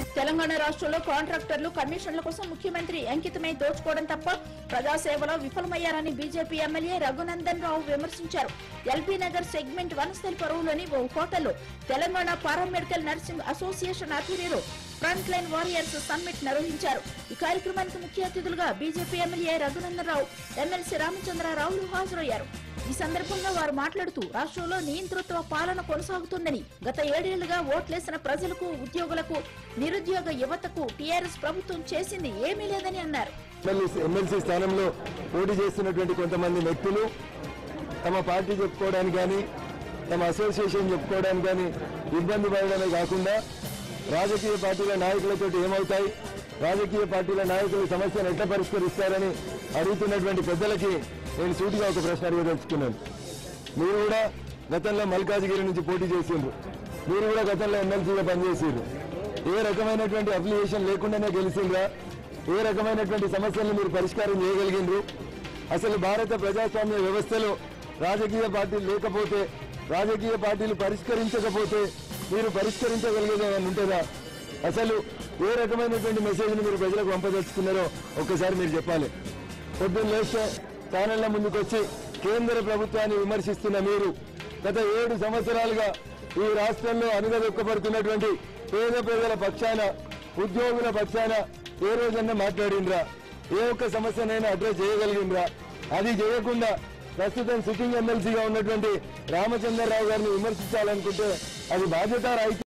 తెలంగాణ రాష్ట్రంలో కాంట్రాక్టర్లు కమిషన్ల కోసం ముఖ్యమంత్రి అంకితమై దోచుకోవడం తప్ప ప్రజాసేవలో విఫలమయ్యారని బీజేపీ ఎమ్మెల్యే రఘునందన్ రావు విమర్శించారు ఎల్బీ నగర్ సెగ్మెంట్ వనస్థలిపురంలోని ఓ హోటల్లో తెలంగాణ పారామెడికల్ నర్సింగ్ అసోసియేషన్ ఆధ్వర్యంలో ఫ్రంట్ లైన్ వారియర్స్ సమ్మిట్ నిర్వహించారు ఈ కార్యక్రమానికి ముఖ్య అతిథులుగా BJP MLA Raghunandan Rao MLC రామచంద్రరావులు హాజరయ్యారు ఈ సందర్భంగా వారు మాట్లాడుతూ రాష్ట్రంలో నియంతృత్వ పాలన కొనసాగుతుందని గత ఏడేళ్లుగా ఓట్లేసిన ప్రజలకు ఉద్యోగులకు నిరుద్యోగ యువతకు టీఆర్ఎస్ ప్రభుత్వం చేసింది ఏమీ లేదని అన్నారు ఎమ్మెల్యే ఎమ్మెల్సీ స్థానంలో పోటీ చేస్తున్నటువంటి కొంతమంది వ్యక్తులు తమ పార్టీ చెప్పుకోవడానికి కానీ తమ అసోసియేషన్ చెప్పుకోవడానికి కానీ ఇబ్బంది పడడమే కాకుండా రాజకీయ పార్టీల నాయకులతో ఏమవుతాయి రాజకీయ పార్టీల నాయకులు సమస్యను ఎట్లా పరిష్కరిస్తారని అడుగుతున్నటువంటి పెద్దలకి నేను సూటిగా ఒక ప్రశ్న అడగదలుచుకున్నాను మీరు కూడా గతంలో మల్కాజ్గిరి నుంచి పోటీ చేసిండ్రు మీరు కూడా గతంలో ఎమ్మెల్సీగా పనిచేసిండ్రు ఏ రకమైనటువంటి అప్లికేషన్ లేకుండానే గెలిచిండ్రా ఏ రకమైనటువంటి సమస్యలను మీరు పరిష్కారం చేయగలిగినరు అసలు భారత ప్రజాస్వామ్య వ్యవస్థలో రాజకీయ పార్టీలు లేకపోతే రాజకీయ పార్టీలు పరిష్కరించకపోతే మీరు పరిష్కరించగలిగేది ఏమైనా ఉంటుందా అసలు ఏ రకమైనటువంటి మెసేజ్ని మీరు ప్రజలకు పంపదలుచుకున్నారో ఒక్కసారి మీరు చెప్పాలి పొద్దున్న లేస్తే ఛానళ్ల ముందుకు వచ్చి కేంద్ర ప్రభుత్వాన్ని విమర్శిస్తున్న మీరు గత ఏడు సంవత్సరాలుగా ఈ రాష్ట్రంలో అనుగదొక్కబడుతున్నటువంటి పేద ప్రజల పక్షాన ఉద్యోగుల పక్షాన ఏ రోజన్నా మాట్లాడిండ్రా ఏ ఒక్క సమస్యనైనా అడ్రస్ చేయగలిగిండ్రా అది చేయకుండా ప్రస్తుతం సిట్టింగ్ ఎమ్మెల్సీగా ఉన్నటువంటి రామచంద్రరావు గారిని విమర్శించాలనుకుంటే అది బాధ్యత రాహిత్యం